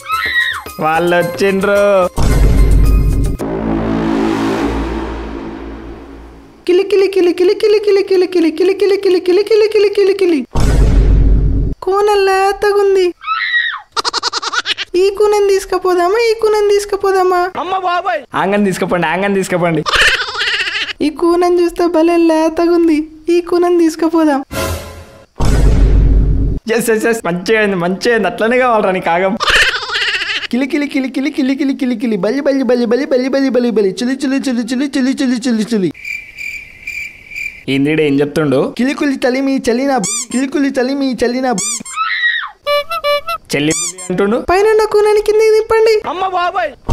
వాళ్ళు వచ్చిండ్రు కిలి కిలి కిలి కిలి కిలి కిలి కిలి కిలి కిలి కిలి కిలి కిలి కిలి కిలి కిలి కిలి కూన లేతగుంది ఈ కూనని తీసుకుపోదామా ఈ కూనని తీసుకుపోదామా ఆంగన్ తీసుకుపోండి ఆంగన్ తీసుకుపోండి ఈ కూనని చూస్తే భలే లేతగుంది ఈ కూనని తీసుకుపోదాం ఎస్ ఎస్ ఎస్ మంచిగా అయింది మంచిగా అయింది అట్లనే కావాలరా నీకు ఆగం కిలి కిలి కిలి కిలి కిలి కిలి కిలి కిలి బలి బలి బలి బలి బలి బలి బలి బలి చిలి చిలి చిలి చిలి చిలి చిలి చిలి చిలి ఏందిడే ఏం చెప్తుండు కిలికులి చలి మీ చలిన కిలికులి చలి మీ చలిన చెల్లి బుల్లి అంటుండు పైన కూనని కిందకి తిప్పండి